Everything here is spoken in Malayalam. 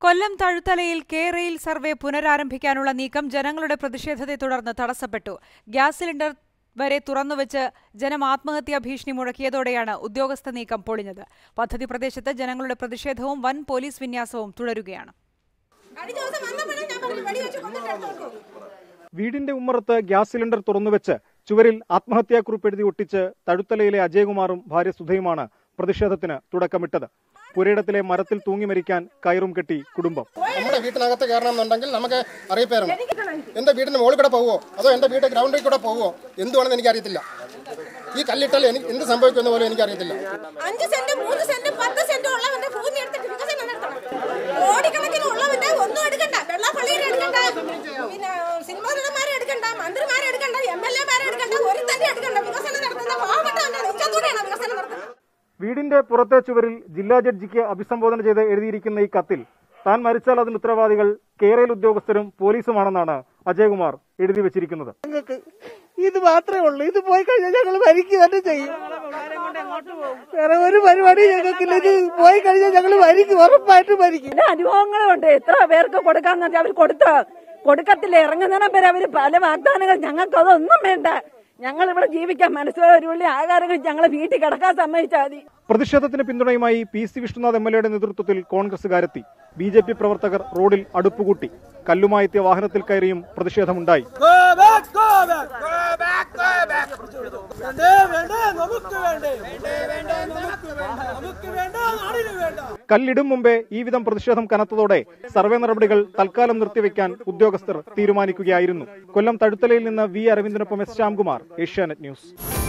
കൊല്ലം തഴുത്തലയിൽ കെ റെയിൽ സർവേ പുനരാരംഭിക്കാനുള്ള നീക്കം ജനങ്ങളുടെ പ്രതിഷേധത്തെ തുടർന്ന് തടസ്സപ്പെട്ടു ഗ്യാസ് സിലിണ്ടർ വരെ തുറന്നുവച്ച് ജനം ആത്മഹത്യാ ഭീഷണി മുഴക്കിയതോടെയാണ് ഉദ്യോഗസ്ഥ നീക്കം പൊളിഞ്ഞത് പദ്ധതി പ്രദേശത്ത് ജനങ്ങളുടെ പ്രതിഷേധവും വൻ പോലീസ് വിന്യാസവും തുടരുകയാണ് കഴിഞ്ഞ ദിവസം വന്നപ്പോഴേ ഞാൻ പറഞ്ഞു വെടിവെച്ച് കൊന്നിട്ട് എടുത്തോളൂ വീടിന്റെ ഉമ്മറത്ത് ഗ്യാസ് സിലിണ്ടർ തുറന്നുവെച്ച് ചുവരിൽ ആത്മഹത്യാക്കുറിപ്പ് എഴുതി ഒട്ടിച്ച് തഴുത്തലയിലെ അജയകുമാറും ഭാര്യ സുധയുമാണ് പ്രതിഷേധത്തിന് തുടക്കമിട്ടത് പുരയിടത്തിലെ മരത്തിൽ തൂങ്ങി മരിക്കാൻ കയറും കെട്ടി കുടുംബം നമ്മുടെ വീട്ടിനകത്ത് കയറണം എന്നുണ്ടെങ്കിൽ നമുക്ക് അറിയിപ്പ് തരണം എന്റെ വീടിന് മുകളിൽ കൂടെ പോവോ അതോ എന്റെ വീട്ടിൽ ഗ്രൗണ്ടിൽ കൂടെ പോവോ എന്തുവാണെന്ന് എനിക്കറിയത്തില്ല ഈ കല്ലിട്ടാൽ എനിക്ക് എന്ത് സംഭവിക്കുമെന്ന് പോലും എനിക്കറിയത്തില്ല അഞ്ച് സെന്റ് മൂന്ന് സെന്റ് പത്ത് സെന്റ് ഉള്ളവന്റെ ഭൂമി എടുത്തിട്ട് വികസനം നടത്തണം കോടിക്കണക്കിന് ഉള്ളവന്റെ ഒന്നും എടുക്കണ്ട വെള്ളാപ്പള്ളിയെ എടുക്കണ്ട പിന്നെ സിനിമാ നടന്മാരെ എടുക്കണ്ട മന്ത്രിമാരെ എടുക്കണ്ട എം എൽ എമാരെ എടുക്കണ്ട ഒരു തന്നെ എടുക്കണ്ട വികസനം നടത്തുന്ന പാവപ്പെട്ടവന്റെ നെഞ്ചത്തൂടെയാണ് വികസനം നടത്തുന്നത് വീടിന്റെ പുറത്തെ ചുവരിൽ ജില്ലാ ജഡ്ജിക്ക് അഭിസംബോധന ചെയ്ത് എഴുതിയിരിക്കുന്ന ഈ കത്തിൽ താൻ മരിച്ചാൽ അതിന് ഉത്തരവാദികൾ കേരള ഉദ്യോഗസ്ഥരും പോലീസുമാണെന്നാണ് അജയകുമാർ എഴുതി വെച്ചിരിക്കുന്നത് ഞങ്ങൾക്ക് ഇത് മാത്രമേ ഉള്ളൂ ഇത് പോയി കഴിഞ്ഞാൽ ഞങ്ങൾ മരിക്കുക തന്നെ ചെയ്യും വേറെ ഒരു പരിപാടി ഞങ്ങൾക്കില്ല ഇത് പോയി കഴിഞ്ഞാൽ ഞങ്ങൾ മരിക്കും ഉറപ്പായിട്ടും മരിക്കും പല അനുഭവങ്ങളുണ്ട് എത്ര പേർക്ക് കൊടുക്കാന്ന് വെച്ചാൽ അവർ കൊടുത്ത കൊടുക്കത്തില്ല ഇറങ്ങുന്നതിനെ പേര് അവര് പല വാഗ്ദാനങ്ങൾ ഞങ്ങൾക്ക് അതൊന്നും വേണ്ട ഞങ്ങൾ ഇവിടെ ജീവിക്കാൻ മനസ്സിലെ ഒരു ഉള്ളി ആഹാരങ്ങൾ ഞങ്ങളെ വീട്ടിൽ കിടക്കാൻ സമ്മതിച്ചാൽ മതി പ്രതിഷേധത്തിന് പിന്തുണയുമായി P C Vishnunath M L എയുടെ നേതൃത്വത്തിൽ കോൺഗ്രസുകാരെത്തി ബി ജെ പി പ്രവർത്തകർ റോഡിൽ അടുപ്പുകൂട്ടി കല്ലുമായെത്തിയ വാഹനത്തിൽ കയറിയും പ്രതിഷേധമുണ്ടായി കല്ലിടും മുമ്പേ ഈ വിധം പ്രതിഷേധം കനത്തതോടെ സർവേ നടപടികൾ തൽക്കാലം നിർത്തിവെക്കാൻ ഉദ്യോഗസ്ഥർ തീരുമാനിക്കുകയായിരുന്നു കൊല്ലം തഴുത്തലയിൽ നിന്ന് വി അരവിന്ദനൊപ്പം എസ് ശ്യാംകുമാർ ഏഷ്യാനെറ്റ് ന്യൂസ്